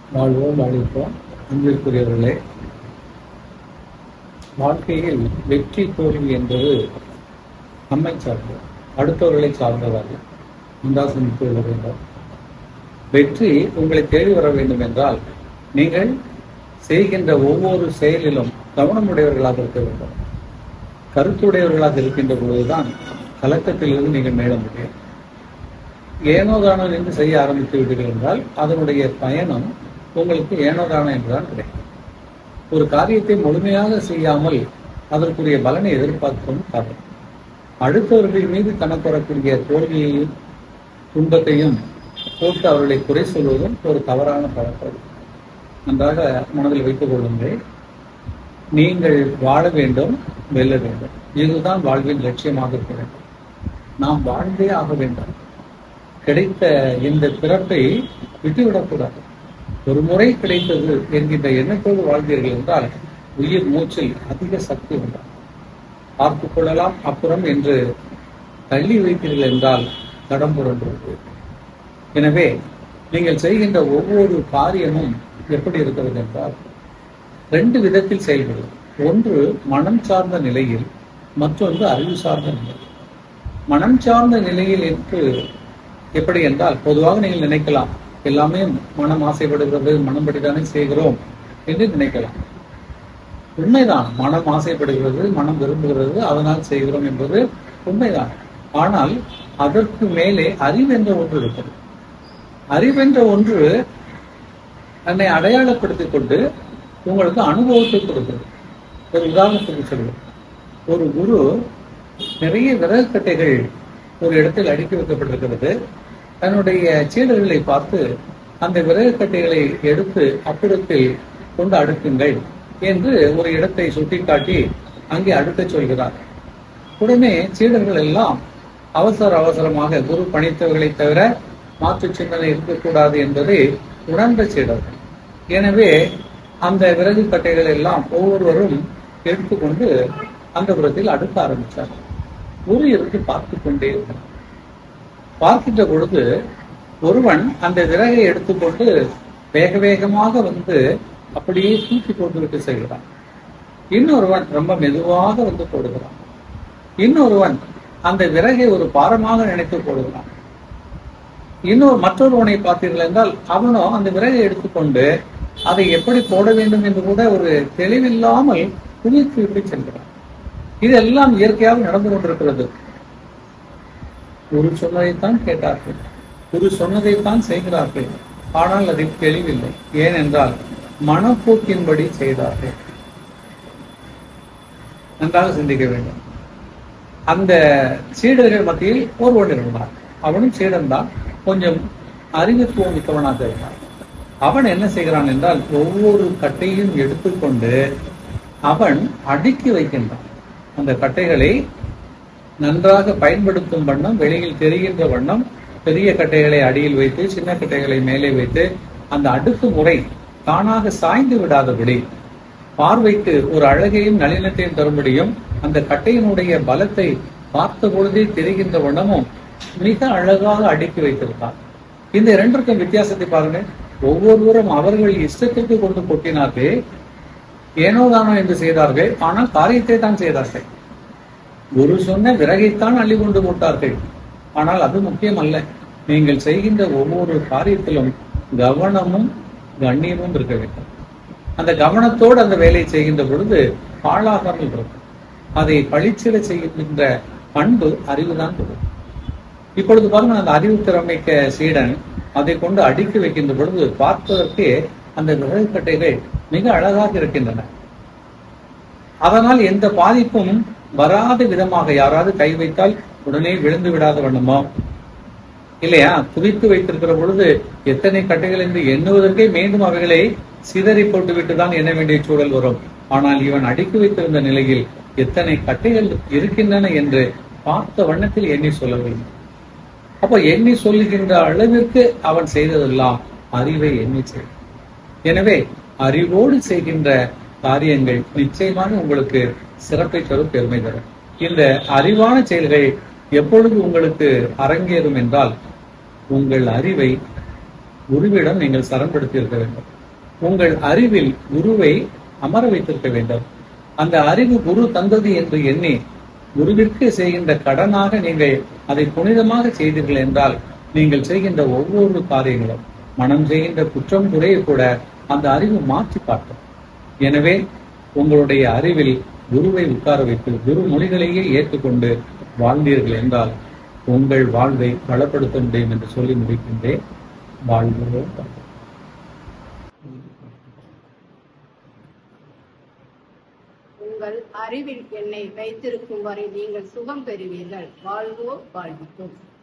வாழ்வோம் வாழிப்போம் அன்பிற்குரியவர்களே வாழ்க்கையில் வெற்றி தோல்வி என்பது நம்மை சார்ந்தது அடுத்தவர்களை சார்ந்ததல்ல முந்தாசன் வேண்டும் வெற்றி உங்களை தேடி வர வேண்டும் என்றால் நீங்கள் செய்கின்ற ஒவ்வொரு செயலிலும் கவனமுடையவர்களாக இருக்க வேண்டும் கருத்துடையவர்களாக இருக்கின்ற பொழுதுதான் கலக்கத்திலிருந்து நீங்கள் மேல முடியும் ஏனோதானோ என்று செய்ய ஆரம்பித்து விட்டீர்கள் என்றால் அதனுடைய பயணம் உங்களுக்கு ஏனோதானோ என்றுதான் கிடைக்கும் ஒரு காரியத்தை முழுமையாக செய்யாமல் அதற்குரிய பலனை எதிர்பார்க்கும் காரணம் அடுத்தவர்கள் மீது கணக்கு வரக்கூடிய தோல்வியையும் துன்பத்தையும் போட்டு அவர்களை குறை சொல்வதும் ஒரு தவறான பழக்கம் நன்றாக மனதில் வைத்துக் கொள்ளுங்கள் நீங்கள் வாழ வேண்டும் வெல்ல வேண்டும் இதுதான் வாழ்வின் லட்சியமாக இருக்க வேண்டும் நாம் வாழ்ந்தே ஆக வேண்டும் கிடைத்த இந்த பிறப்பை விட்டுவிடக்கூடாது ஒரு முறை கிடைத்தது என்கின்ற எண்ணத்தோடு வாழ்ந்தீர்கள் என்றால் உயிர் மூச்சில் அதிக சக்தி உண்டாகும் பார்த்துக் கொள்ளலாம் அப்புறம் என்று தள்ளி வைத்தீர்கள் என்றால் தடம் புரண்டுவது எனவே நீங்கள் செய்கின்ற ஒவ்வொரு காரியமும் எப்படி இருக்கிறது என்றால் ரெண்டு விதத்தில் செயல்படும் ஒன்று மனம் சார்ந்த நிலையில் மற்றொன்று அறிவு சார்ந்த நிலை மனம் சார்ந்த நிலையில் என்று எப்படி என்றால் பொதுவாக நீங்கள் நினைக்கலாம் எல்லாமே மனம் ஆசைப்படுகிறது மனம் படித்தானே செய்கிறோம் என்று நினைக்கலாம் உண்மைதான் மனம் ஆசைப்படுகிறது மனம் விரும்புகிறது அதனால் செய்கிறோம் என்பது உண்மைதான் ஆனால் அதற்கு மேலே அறிவென்ற ஒன்று இருக்கிறது அறிவென்ற ஒன்று தன்னை அடையாளப்படுத்திக் கொண்டு உங்களுக்கு அனுபவத்தை கொடுக்கிறது ஒரு உதாரணத்துக்கு சொல்லுவோம் ஒரு குரு நிறைய விறகு கட்டைகள் ஒரு இடத்தில் அடுக்கி வைக்கப்பட்டிருக்கிறது தன்னுடைய சீடர்களை பார்த்து அந்த விறகு கட்டைகளை எடுத்து அப்புறத்தில் கொண்டு அடுக்குங்கள் என்று ஒரு இடத்தை சுட்டிக்காட்டி அங்கே அடுக்க சொல்கிறார் உடனே சீடர்கள் எல்லாம் அவசர அவசரமாக குரு பணித்தவர்களை தவிர மாற்று சிந்தனை இருக்கக்கூடாது என்பதை உணர்ந்த சீடர்கள் எனவே அந்த விறகு கட்டைகள் எல்லாம் ஒவ்வொருவரும் எடுத்துக்கொண்டு அந்த புறத்தில் அடுக்க ஆரம்பித்தார் குரு இருந்து பார்த்து கொண்டே இருந்தார் பார்க்கின்ற பொழுது ஒருவன் அந்த விறகை எடுத்துக்கொண்டு வேக வேகமாக வந்து அப்படியே தூக்கி போட்டுவிட்டு செல்கிறான் இன்னொருவன் ரொம்ப மெதுவாக வந்து போடுகிறான் இன்னொருவன் அந்த விறகை ஒரு பாரமாக நினைத்து போடுகிறான் இன்னொரு மற்றொருவனை பார்த்தீர்கள் என்றால் அவனும் அந்த விறகை எடுத்துக்கொண்டு அதை எப்படி போட வேண்டும் என்று கூட ஒரு தெளிவில்லாமல் குதித்து விட்டு செல்கிறான் இதெல்லாம் இயற்கையாக நடந்து கொண்டிருக்கிறது குரு சொன்னதைத்தான் கேட்டார்கள் குரு சொன்னதைத்தான் செய்கிறார்கள் ஆனால் அதில் தெளிவில்லை ஏனென்றால் மனப்போக்கின்படி செய்தார்கள் நன்றாக சிந்திக்க வேண்டும் அந்த சீடர்கள் மத்தியில் ஒருவன் இருந்தான் அவனும் சீடன் தான் கொஞ்சம் அறிவுத்துவம் மிக்கவனாக இருந்தான் அவன் என்ன செய்கிறான் என்றால் ஒவ்வொரு கட்டையும் எடுத்துக்கொண்டு அவன் அடுக்கி வைக்கின்றான் அந்த கட்டைகளை நன்றாக பயன்படுத்தும் வண்ணம் வெளியில் தெரிகின்ற வண்ணம் பெரிய கட்டைகளை அடியில் வைத்து சின்ன கட்டைகளை மேலே வைத்து அந்த அடுக்கு முறை தானாக சாய்ந்து விடாதபடி பார்வைக்கு ஒரு அழகையும் நளினத்தையும் தரும்படியும் அந்த கட்டையினுடைய பலத்தை பார்த்த பொழுதே தெரிகின்ற வண்ணமும் மிக அழகாக அடுக்கி வைத்திருந்தார் இந்த இரண்டிற்கும் வித்தியாசத்தை பாருங்க ஒவ்வொருவரும் அவர்கள் இஷ்டத்திற்கு கொண்டு கொட்டினார்கள் ஏனோதானோ என்று செய்தார்கள் ஆனால் காரியத்தை தான் செய்தார்கள் குரு சொன்ன விறகைத்தான் அள்ளி கொண்டு போட்டார்கள் ஆனால் அது முக்கியம் அல்ல நீங்கள் செய்கின்ற ஒவ்வொரு காரியத்திலும் கவனமும் கண்ணியமும் இருக்க வேண்டும் அந்த கவனத்தோடு அந்த வேலையை செய்கின்ற பொழுது பாழாகாமல் இருக்கும் அதை பழிச்சிட செய்கின்ற பண்பு அறிவுதான் கொடுக்கும் இப்பொழுது பாருங்க அந்த அறிவு திறமைக்க சீடன் அதை கொண்டு அடுக்கி வைக்கின்ற பொழுது பார்ப்பதற்கு அந்த விறகு கட்டைகள் மிக அழகாக இருக்கின்றன அதனால் எந்த பாதிப்பும் வராத விதமாக யாராவது கை வைத்தால் உடனே விழுந்து விடாத வண்ணமோ இல்லையா குவித்து வைத்திருக்கிற பொழுது எத்தனை கட்டைகள் என்று எண்ணுவதற்கே மீண்டும் அவைகளை சிதறி போட்டுவிட்டு தான் எண்ண வேண்டிய சூழல் வரும் ஆனால் இவன் அடுக்கி வைத்திருந்த நிலையில் எத்தனை கட்டைகள் இருக்கின்றன என்று பார்த்த வண்ணத்தில் எண்ணி சொல்ல வேண்டும் அப்போ எண்ணி சொல்லுகின்ற அளவிற்கு அவன் செய்ததெல்லாம் அறிவை எண்ணி செய் எனவே அறிவோடு செய்கின்ற காரியங்கள் நிச்சயமாக உங்களுக்கு சிறப்பை தரும் பெருமை தரும் இந்த அறிவான செயல்கள் எப்பொழுது உங்களுக்கு அரங்கேறும் என்றால் உங்கள் அறிவை குருவிடம் நீங்கள் சரண்படுத்தி இருக்க வேண்டும் உங்கள் அறிவில் குருவை அமர வைத்திருக்க வேண்டும் அந்த அறிவு குரு தந்தது என்று எண்ணி குருவிற்கு செய்கின்ற கடனாக நீங்கள் அதை புனிதமாக செய்தீர்கள் என்றால் நீங்கள் செய்கின்ற ஒவ்வொரு காரியங்களும் மனம் செய்கின்ற குற்றம் குறைய கூட அந்த அறிவு மாற்றி காட்டும் எனவே உங்களுடைய அறிவில் குருவை உட்கார வைத்து குரு மொழிகளையே ஏற்றுக்கொண்டு வாழ்ந்தீர்கள் என்றால் உங்கள் வாழ்வை பலப்படுத்த முடியும் என்று சொல்லி முடிக்கின்றேன் வாழ்வோம் உங்கள் அறிவில் என்னை வைத்திருக்கும் வரை நீங்கள் சுகம் பெறுவீர்கள் வாழ்வோ வாழ்விக்கும்